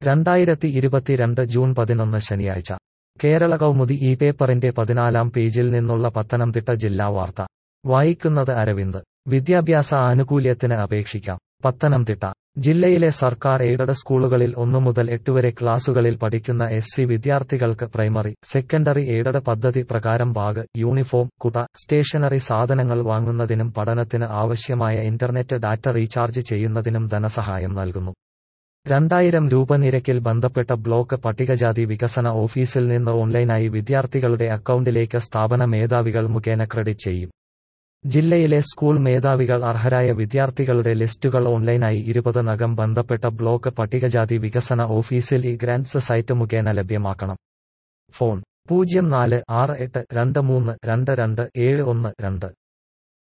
രണ്ടായിരത്തി ഇരുപത്തിരണ്ട് ജൂൺ പതിനൊന്ന് ശനിയാഴ്ച കേരള കൗമുദി ഈ പേപ്പറിന്റെ പതിനാലാം പേജിൽ നിന്നുള്ള പത്തനംതിട്ട ജില്ലാ വാർത്ത വായിക്കുന്നത് അരവിന്ദ് വിദ്യാഭ്യാസ ആനുകൂല്യത്തിന് അപേക്ഷിക്കാം പത്തനംതിട്ട ജില്ലയിലെ സർക്കാർ എയ്ഡഡ് സ്കൂളുകളിൽ ഒന്നു മുതൽ എട്ട് വരെ ക്ലാസുകളിൽ പഠിക്കുന്ന എസ് സി വിദ്യാർത്ഥികൾക്ക് പ്രൈമറി സെക്കൻഡറി എയ്ഡഡ് പദ്ധതി പ്രകാരം ബാഗ് യൂണിഫോം കുട സ്റ്റേഷനറി സാധനങ്ങൾ വാങ്ങുന്നതിനും പഠനത്തിന് ആവശ്യമായ ഇന്റർനെറ്റ് ഡാറ്റ റീചാർജ് ചെയ്യുന്നതിനും ധനസഹായം നൽകുന്നു രണ്ടായിരം രൂപ നിരക്കിൽ ബന്ധപ്പെട്ട ബ്ലോക്ക് പട്ടികജാതി വികസന ഓഫീസിൽ നിന്ന് ഓൺലൈനായി വിദ്യാർത്ഥികളുടെ അക്കൗണ്ടിലേക്ക് സ്ഥാപന മേധാവികൾ മുഖേന ക്രെഡിറ്റ് ചെയ്യും ജില്ലയിലെ സ്കൂൾ മേധാവികൾ അർഹരായ വിദ്യാർത്ഥികളുടെ ലിസ്റ്റുകൾ ഓൺലൈനായി ഇരുപത് നകം ബന്ധപ്പെട്ട ബ്ലോക്ക് പട്ടികജാതി വികസന ഓഫീസിൽ ഈ ഗ്രാൻസ് സൈറ്റ് മുഖേന ലഭ്യമാക്കണം ഫോൺ പൂജ്യം നാല് ആറ് എട്ട് രണ്ട് മൂന്ന് രണ്ട് രണ്ട് ഏഴ് ഒന്ന് രണ്ട്